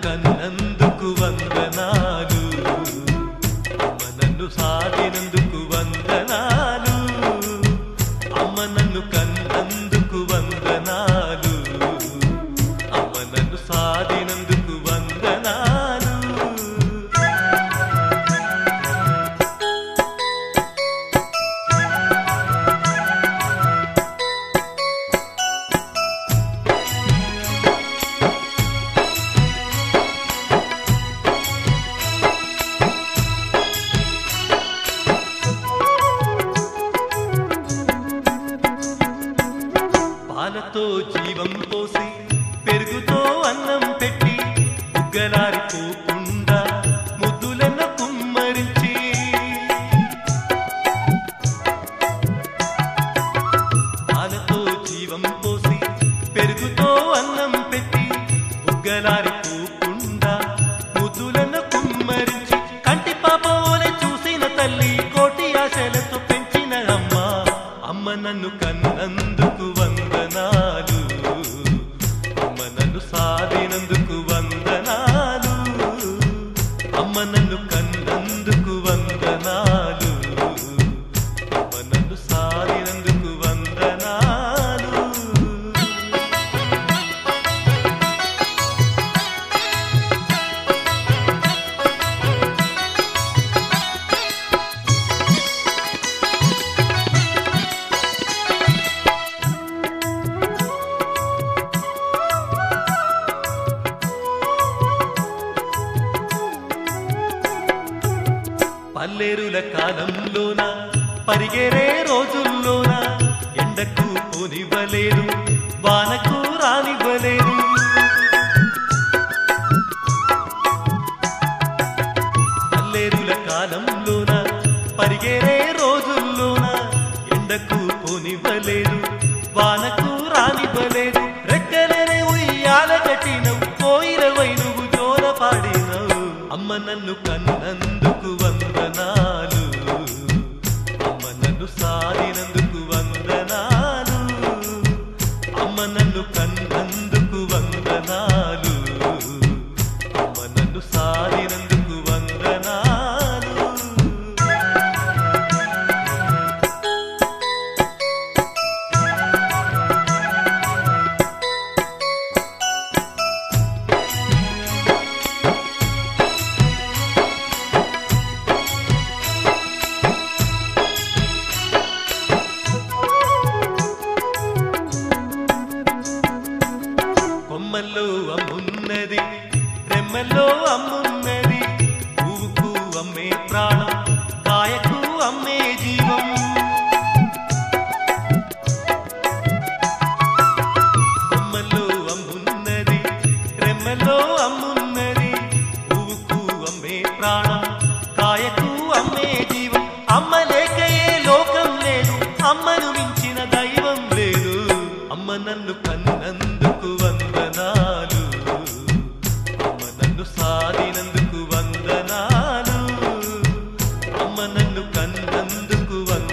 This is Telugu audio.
కన్నందుకు వందనాలు అమ్మ నన్ను సాధినందుకు వందనాలు అమ్మ నన్ను కన్నందుకు వందనాలు అమ్మ నన్ను సాధినందుకు వందనాలు పాలతో జీవం పోసి పెరుగుతో అన్నం పెట్టి బుగ్గలారిపోకుండా ముద్దులను కుమ్మరించి పాలతో జీవం పోసి పెరుగుతో అన్నం పెట్టి బుగ్గలారిపోకుండా ముద్దులను కుమ్మరించి కంటి పాపోలే చూసిన తల్లి కోటి ఆశలతో పెంచిన అమ్మ అమ్మ నన్ను కన్నందుకు వందనాలు అమ్మ నన్ను సాధినందుకు వందనాలు అమ్మ నన్ను కన్నందుకు వందనాలు అమ్మ నన్ను సాధినందుకు వందనాలు పల్లెరుల కాలంలోన పరిగెరే రోజుల్లోన ఎండకు పోనివ్వలేదు వానకు రానివ్వలేదు పల్లెరుల కాలంలోన పరిగెరే రోజుల్లోన ఎండకు పోనివ్వలేదు వానకు రానివ్వలేదు రెక్కలనే ఉయ్యాల కట్టినవు కోయిలవై నువ్వు జోల పాడినవు అమ్మ నన్ను కన్నందుకు వందనాలు అమ్మ నన్ను సాధినందుకు వందనాలు అమ్మ నన్ను కన్నందుకు వందనాలు అమ్మ నన్ను సాధినందుకు వందనాలు కొమ్మల్లో అమ్మున్నది రెమ్మల్లో అమ్మున్నది పువ్వుకు అమ్మే ప్రాణం కాయకు అమ్మే జీవం కొమ్మల్లో అమ్మున్నది రెమ్మల్లో అమ్మున్నది పువ్వుకు అమ్మే ప్రాణం కాయకు అమ్మే జీవం అమ్మ లేకయే లోకం లేదు అమ్మను మించిన దైవం లేదు అమ్మ నన్ను కన్నందుకు వందనాలు అమ్మ నన్ను సాధినందుకు వందనాలు అమ్మ నన్ను కన్నందుకు వందనాలు